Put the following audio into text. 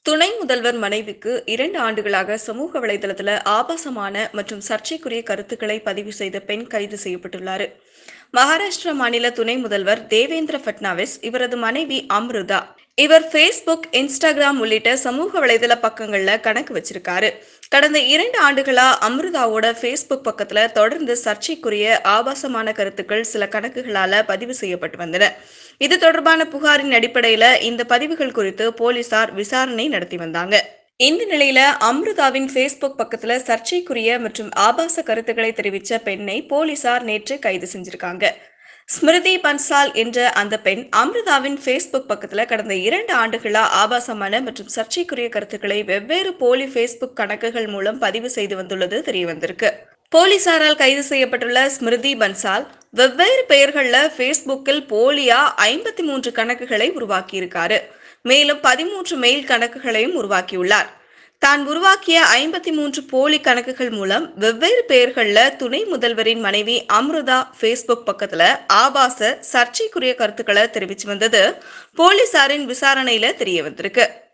துணை முதல்வர் மனைவிக்கு இரண்டு ஆண்டுகளாக சமூக வலைதளத்தில் ஆபாசமான மற்றும் சர்ச்சைக்குரிய கருத்துக்களை பதிவு செய்த பெண் கைது செய்யப்பட்டுள்ளார் மகாராஷ்டிரா மாநில துணை முதல்வர் தேவேந்திர ஃபட்னாவிஸ் இவரது மனைவி அம்ருதா இவர் ஃபேஸ்புக் இன்ஸ்டாகிராம் உள்ளிட்ட சமூக வலைதள பக்கங்கள்ல கணக்கு வச்சிருக்காரு கடந்த இரண்டு ஆண்டுகளா அம்ருதாவோட ஃபேஸ்புக் பக்கத்துல தொடர்ந்து சர்ச்சைக்குரிய ஆபாசமான கருத்துக்கள் சில கணக்குகளால பதிவு செய்யப்பட்டு வந்தன இது தொடர்பான புகாரின் அடிப்படையில இந்த பதிவுகள் குறித்து போலீசார் விசாரணை நடத்தி வந்தாங்க இந்த நிலையில அம்ருதாவின் ஃபேஸ்புக் பக்கத்துல சர்ச்சைக்குரிய மற்றும் ஆபாச கருத்துக்களை தெரிவித்த பெண்ணை போலீசார் நேற்று கைது செஞ்சிருக்காங்க ஸ்மிருதி பன்சால் என்ற அந்த பெண் அம்ருதாவின் ஃபேஸ்புக் பக்கத்துல கடந்த இரண்டு ஆண்டுகளா ஆபாசமான மற்றும் சர்ச்சைக்குரிய கருத்துக்களை வெவ்வேறு போலி ஃபேஸ்புக் கணக்குகள் மூலம் பதிவு செய்து வந்துள்ளது தெரியவந்திருக்கு போலீசாரால் கைது செய்யப்பட்டுள்ள ஸ்மிருதி பன்சால் வெவ்வேறு பெயர்கள்ல ஃபேஸ்புக்கில் போலியா ஐம்பத்தி மூன்று கணக்குகளை உருவாக்கியிருக்காரு மேலும் பதிமூன்று மெயில் கணக்குகளையும் உருவாக்கியுள்ளார் தான் உருவாக்கிய ஐம்பத்தி மூன்று போலி கணக்குகள் மூலம் வெவ்வேறு பெயர்கள்ல துணை முதல்வரின் மனைவி அம்ருதா ஃபேஸ்புக் பக்கத்துல ஆபாச சர்ச்சைக்குரிய கருத்துக்களை தெரிவிச்சு வந்தது போலீசாரின் விசாரணையில தெரிய வந்திருக்கு